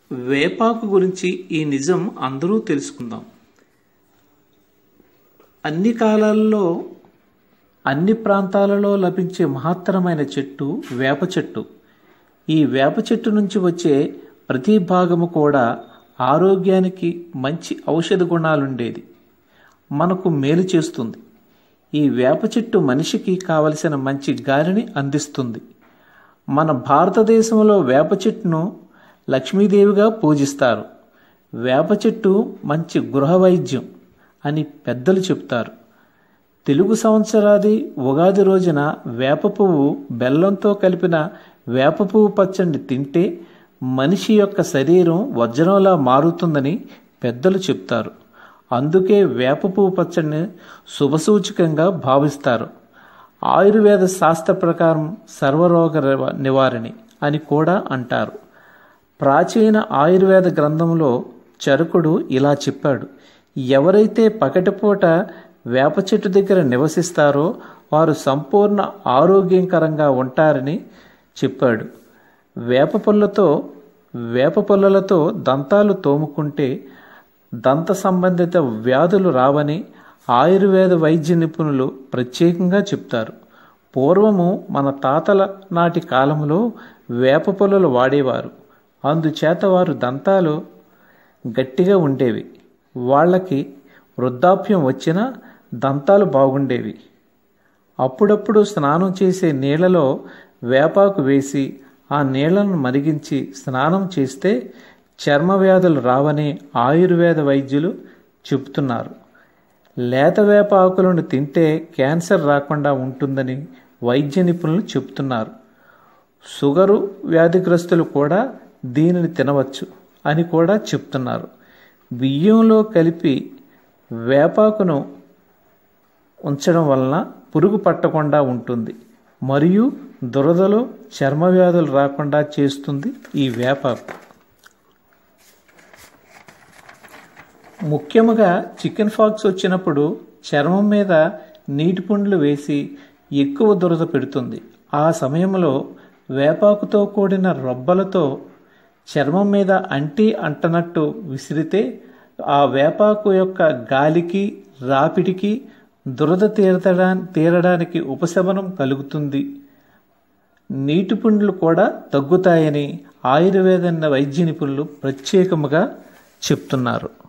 వేపాకు గురించి ఈ నిజం అందరూ తెలుసుకుందాం అన్ని కాలాల్లో అన్ని ప్రాంతాలలో లభించే మహత్తరమైన చెట్టు వేప చెట్టు ఈ వేప చెట్టు నుంచి వచ్చే ప్రతి భాగము కూడా ఆరోగ్యానికి మంచి ఔషధ గుణాలుండేది మనకు మేలు చేస్తుంది ఈ వేప చెట్టు మనిషికి కావలసిన మంచి గాలిని అందిస్తుంది మన భారతదేశంలో వేప చెట్టును లక్ష్మీదేవిగా పూజిస్తారు వేప చెట్టు మంచి గృహ వైద్యం అని పెద్దలు చెప్తారు తెలుగు సంవత్సరాది ఉగాది రోజున వేప పువ్వు బెల్లంతో కలిపిన వేప పువ్వు పచ్చడిని తింటే మనిషి యొక్క శరీరం వజ్రంలా మారుతుందని పెద్దలు చెప్తారు అందుకే వేప పువ్వు పచ్చడిని శుభసూచకంగా భావిస్తారు ఆయుర్వేద శాస్త్ర ప్రకారం సర్వరోగ నివారణి అని కూడా అంటారు ప్రాచీన ఆయుర్వేద గ్రంథంలో చరకుడు ఇలా చెప్పాడు ఎవరైతే పకటిపూట వేప చెట్టు దగ్గర నివసిస్తారో వారు సంపూర్ణ ఆరోగ్యకరంగా ఉంటారని చెప్పాడు వేప పుల్లతో వేప పుల్లలతో దంతాలు తోముకుంటే దంత సంబంధిత వ్యాధులు రావని ఆయుర్వేద వైద్య నిపుణులు ప్రత్యేకంగా చెప్తారు పూర్వము మన తాతల నాటి కాలంలో వేప పుల్లలు వాడేవారు అందుచేత వారు దంతాలు గట్టిగా ఉండేవి వాళ్ళకి వృద్ధాప్యం వచ్చినా దంతాలు బాగుండేవి అప్పుడప్పుడు స్నానం చేసే నీళ్లలో వేపాకు వేసి ఆ నీళ్లను మరిగించి స్నానం చేస్తే చర్మ వ్యాధులు రావని ఆయుర్వేద వైద్యులు చెబుతున్నారు లేత వేప ఆకులను తింటే క్యాన్సర్ రాకుండా ఉంటుందని వైద్య నిపుణులు చెబుతున్నారు షుగరు వ్యాధిగ్రస్తులు కూడా దీనిని తినవచ్చు అని కూడా చెప్తున్నారు బియ్యంలో కలిపి వేపాకును ఉంచడం వలన పురుగు పట్టకుండా ఉంటుంది మరియు దురదలో చర్మ వ్యాధులు రాకుండా చేస్తుంది ఈ వేపాకు ముఖ్యముగా చికెన్ ఫాక్స్ వచ్చినప్పుడు చర్మం మీద నీటి పుండ్లు వేసి ఎక్కువ దురద పెడుతుంది ఆ సమయంలో వేపాకుతో కూడిన రొబ్బలతో చర్మం మీద అంటి అంటనట్టు విసిరితే ఆ వేపాకు యొక్క గాలికి రాపిడికి దురద తీరతడా తీరడానికి ఉపశమనం కలుగుతుంది నీటి పుండ్లు కూడా తగ్గుతాయని ఆయుర్వేద వైద్య నిపుణులు ప్రత్యేకముగా చెప్తున్నారు